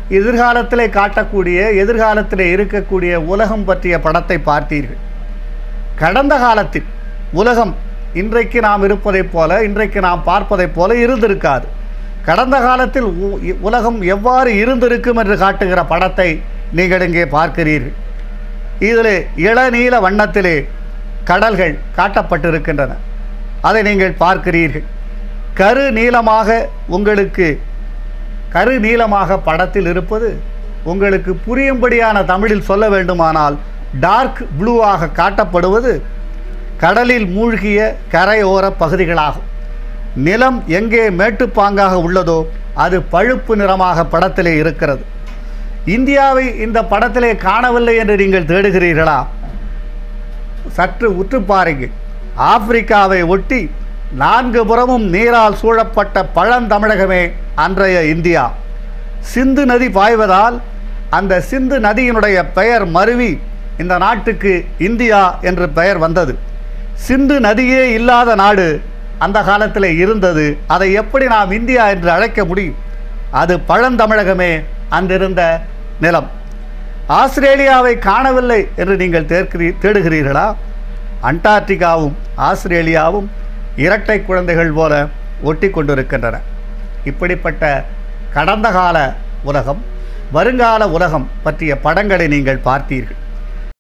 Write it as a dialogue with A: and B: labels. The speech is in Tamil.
A: எதிர்காலத்திலே காட்டக்கூடிய எதிர்காலத்திலே இருக்கக்கூடிய உலகம் பற்றிய படத்தை பார்த்தீர்கள் கடந்த காலத்தில் உலகம் இன்றைக்கு நாம் இருப்பதைப் போல இன்றைக்கு நாம் பார்ப்பதைப் போல இருந்திருக்காது கடந்த காலத்தில் உ- இ- உலகம் எவ்வாறு இருந்திருக்கும் என்று காட்டுகிற படத்தை நீங்கள் இங்கே பார்க்கிறீர்கள் இதில் இளநீல வண்ணத்திலே கடல்கள் காட்டப்பட்டிருக்கின்றன அதை நீங்கள் பார்க்கிறீர்கள் கரு நீளமாக உங்களுக்கு கரு நீளமாக படத்தில் இருப்பது உங்களுக்கு புரியும்படியான தமிழில் சொல்ல வேண்டுமானால் டார்க் ப்ளூவாக காட்டப்படுவது கடலில் மூழ்கிய கரையோர பகுதிகளாகும் நிலம் எங்கே மேட்டுப்பாங்காக உள்ளதோ அது பழுப்பு நிறமாக படத்திலே இருக்கிறது இந்தியாவை இந்த படத்திலே காணவில்லை என்று நீங்கள் தேடுகிறீர்களா சற்று உற்று பாருங்கள் ஆப்பிரிக்காவை ஒட்டி நான்கு புறமும் நீரால் சூழப்பட்ட பழந்தமிழகமே அன்றைய இந்தியா சிந்து நதி பாய்வதால் அந்த சிந்து நதியினுடைய பெயர் மருவி இந்த நாட்டுக்கு இந்தியா என்று பெயர் வந்தது சிந்து நதியே இல்லாத நாடு அந்த காலத்தில் இருந்தது அதை எப்படி நாம் இந்தியா என்று அழைக்க முடியும் அது பழந்தமிழகமே அன்றிருந்த நிலம் ஆஸ்திரேலியாவை காணவில்லை என்று நீங்கள் தேர்கிறீ தேடுகிறீர்களா அண்டார்டிகாவும் ஆஸ்திரேலியாவும் இரட்டை குழந்தைகள் போல ஒட்டி கொண்டிருக்கின்றன இப்படிப்பட்ட கடந்த கால உலகம் வருங்கால உலகம் பற்றிய படங்களை நீங்கள் பார்த்தீர்கள்